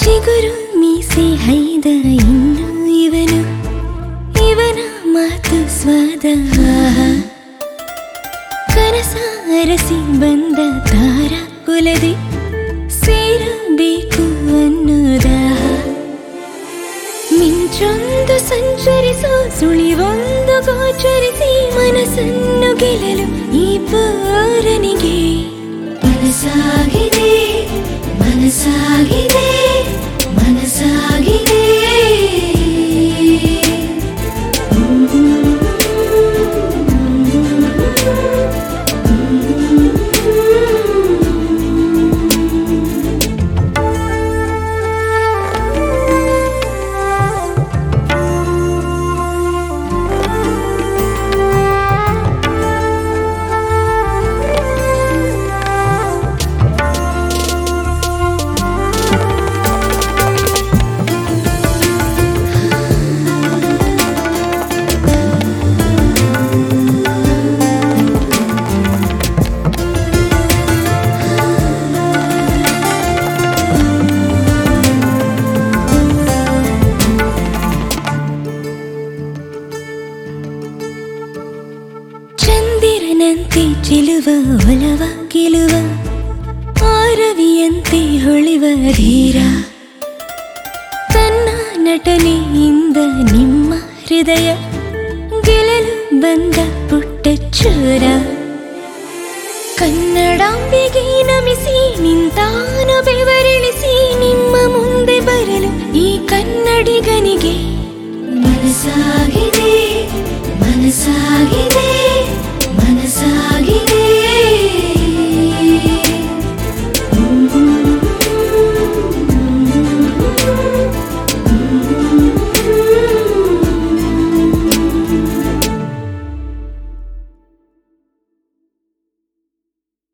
ಚಿಗುರು ಮೀಸೆ ಹೈದ ಇನ್ನು ಇವನು ಇವನ ಮಾತು ಸ್ವಾದ ಕನಸ ಅರಸಿ ಬಂದ ತಾರ ಕುಲದಿ ಸೇರಬೇಕು ಅನ್ನೋದ ಮಿಂಚೊಂದು ಸಂಚರಿಸೋ ಸುಳಿವೊಂದು ಗೋಚರಿಸಿ ಮನಸ್ಸನ್ನು ಗೆಲ್ಲಲು ಈ ಪೌರನಿಗೆ ಮನಸ್ಸಾಗಿದೆ ಮನಸ್ಸಾಗಿದೆ ಮನಸ್ಸಾಗಿದೆ ಚಂದಿರನಂತೆ ಚೆಲುವ ಒಲವ ಗೆಲುವ ಆರವಿಯಂತೆ ಹೊಳಿವ ಧೀರ ತನ್ನ ನಟನೆಯಿಂದ ನಿಮ್ಮ ಹೃದಯ ಗೆಲ್ಲಲು ಬಂದ ಪುಟ್ಟ ಚೋರ ಕನ್ನಡಾಂಬೆಗೆ ನಮಿಸಿ ನಿಂತಾನು ಬೆವರಿಳಿಸಿ ನಿಮ್ಮ ಮುಂದೆ ಬರಲು ಈ ಕನ್ನಡಿಗನಿಗೆ ಮನಸ್ಸಾಗಿದೆ ಮನಸ್ಸಾಗಿದೆ ಮನಸ್ಸಾಗಿದೆ